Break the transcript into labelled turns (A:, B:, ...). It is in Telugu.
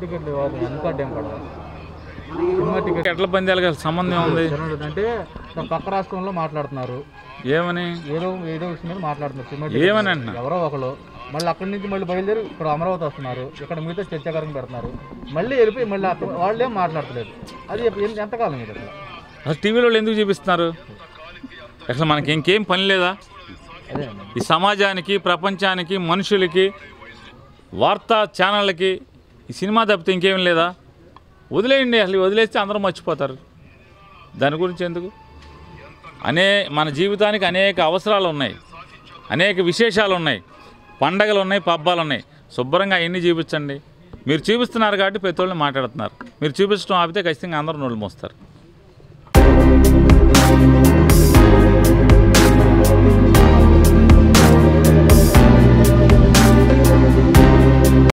A: టికెట్లు ఇవ్వాలి ఎందుకు అడ్డం పడదు సినిమా టికెట్
B: ఎట్ల పందాలకి అసలు సంబంధం ఉంది
A: అంటే పక్క రాష్ట్రంలో మాట్లాడుతున్నారు
B: ఏమని
A: ఏదో ఏదో విషయం మీద మాట్లాడుతున్నారు సినిమా
B: ఏమని
A: టికెట్
B: అంటున్నారు?
A: ఎవరో ఒకరు మళ్ళీ అక్కడి నుంచి మళ్ళీ బయలుదేరి ఇక్కడ అమరావతి వస్తున్నారు ఇక్కడ మిగతా చర్చాకరం పెడుతున్నారు మళ్ళీ వెళ్ళిపోయి మళ్ళీ అక్కడ వాళ్ళేం మాట్లాడట్లేదు అది ఎ- ఎంతకాలం ఇది అసలు
B: అసలు టీవీలో వాళ్ళు ఎందుకు చూపిస్తున్నారు అసలు మనకి ఇంకేం పని లేదా
A: అదే అండి
B: ఈ సమాజానికి ప్రపంచానికి మనుషులకి వార్తా ఛానళ్ళకి ఈ సినిమా తప్పితే ఇంకేం లేదా వదిలేయండి అసలు వదిలేస్తే అందరూ మర్చిపోతారు దాని గురించి ఎందుకు అనే మన జీవితానికి అనేక అవసరాలు ఉన్నాయి అనేక విశేషాలు ఉన్నాయి పండగలు ఉన్నాయి పబ్బాలు ఉన్నాయి శుభ్రంగా అవన్నీ చూపించండి మీరు చూపిస్తున్నారు కాబట్టి ప్రతి వాళ్ళు మాట్లాడుతున్నారు మీరు చూపించడం ఆపితే ఖచ్చితంగా అందరూ నోళ్ళు మోస్తారు